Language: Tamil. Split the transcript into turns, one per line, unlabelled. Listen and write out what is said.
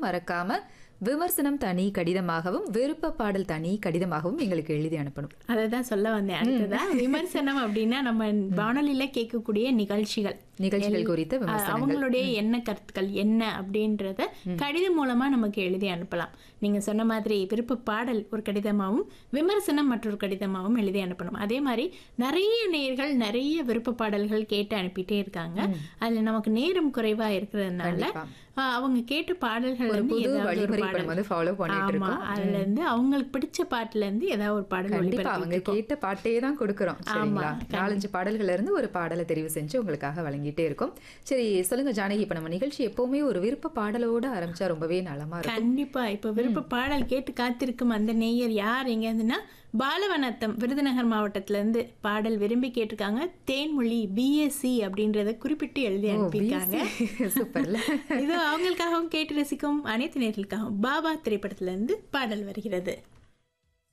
மறக்காம விமர்சனம் தனி கடிதமாகவும் விருப்ப பாடல் தனி கடிதமாகவும் எங்களுக்கு எழுதி அனுப்பணும்
அதை தான் சொல்ல வந்தேன் அடுத்ததா விமர்சனம் அப்படின்னா நம்ம வானொலியில கேட்கக்கூடிய நிகழ்ச்சிகள்
நிகழ்ச்சிகள் குறித்த
அஹ்
விமர்சனங்கள்
அவங்களுடைய என்ன கருத்துக்கள் என்ன அப்படின்றத கடிதம் மூலமா நமக்கு எழுதி அனுப்பலாம் நீங்க சொன்ன மாதிரி விருப்ப பாடல் ஒரு கடிதமாகவும் விமர்சனம் மற்றொரு கடிதமாகவும் எழுதி அனுப்பணும் அதே மாதிரி நிறைய நேர்கள் நிறைய விருப்ப பாடல்கள் கேட்டு அனுப்பிட்டே இருக்காங்க அதுல நமக்கு நேரம் குறைவா இருக்கிறதுனால
கண்டிப்பா.
அஹ் அவங்க கேட்ட பாடல்கள்
ஒரு
இருந்து
புது
ஏதாவது ஒரு
வழிமுறை இப்ப
பாடல்
நம்ம வந்து ஃபாலோ பண்ணிட்டு
ஆமா
இருக்கோம்
அதுல இருந்து அவங்களுக்கு பிடிச்ச பாட்டுல இருந்து ஏதாவது ஒரு பாடல்
கண்டிப்பா
ஒளிபரப்பி
அவங்க கேட்ட பாட்டே தான் கொடுக்குறோம் சரிங்களா
கண்டிப்பா.
நாலஞ்சு பாடல்கள்ல இருந்து ஒரு பாடலை தெரிவு செஞ்சு உங்களுக்காக வழங்கிட்டே இருக்கோம் சரி சொல்லுங்க ஜானகி இப்ப நம்ம நிகழ்ச்சி எப்பவுமே ஒரு விருப்ப பாடலோட ஆரம்பிச்சா ரொம்பவே நலமா இருக்கும்
கண்டிப்பா இப்ப விருப்ப பாடல் கேட்டு காத்திருக்கும் அந்த நேயர் யார் எங்க இருந்துன்னா பாலவனத்தம் விருதுநகர் மாவட்டத்துல இருந்து பாடல் விரும்பி கேட்டிருக்காங்க தேன்மொழி பிஎஸ்சி அப்படின்றத குறிப்பிட்டு எழுதி அனுப்பியிருக்காங்க
சூப்பர்ல
இது அவங்களுக்காகவும் கேட்டு ரசிக்கும் அனைத்து நேர்களுக்காகவும் பாபா திரைப்படத்துல இருந்து பாடல் வருகிறது